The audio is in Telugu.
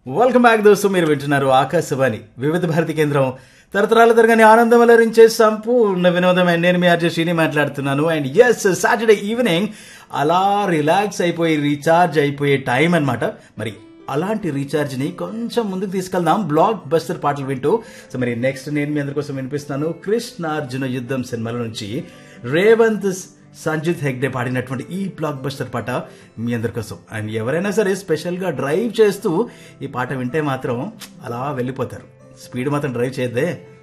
వెల్కమ్ బ్యాక్ దోస్తు మీరు వింటున్నారు ఆకాశవాణి వివిధ భారతి కేంద్రం తరతరాల తరగని ఆనందం అలరించే సంపూర్ణ వినోదం అండ్ నేను మీ ఆర్జే శ్రీని మాట్లాడుతున్నాను అండ్ ఎస్ సాటర్డే ఈవినింగ్ అలా రిలాక్స్ అయిపోయి రీఛార్జ్ అయిపోయే టైం అన్నమాట మరి అలాంటి రీఛార్జ్ ని కొంచెం ముందుకు తీసుకెళ్దాం బ్లాక్ బస్టర్ పాటలు వింటూ సో మరి నెక్స్ట్ నేను మీ అందరి కోసం వినిపిస్తాను కృష్ణార్జున యుద్ధం సినిమాల నుంచి రేవంత్ సంజిత్ హెగ్డే పాడినటువంటి ఈ బ్లాక్ బస్టర్ పాట మీ అందరి కోసం అండ్ ఎవరైనా సరే స్పెషల్గా డ్రైవ్ చేస్తూ ఈ పాట వింటే మాత్రం అలా వెళ్ళిపోతారు స్పీడ్ మాత్రం డ్రైవ్ చేయొద్దే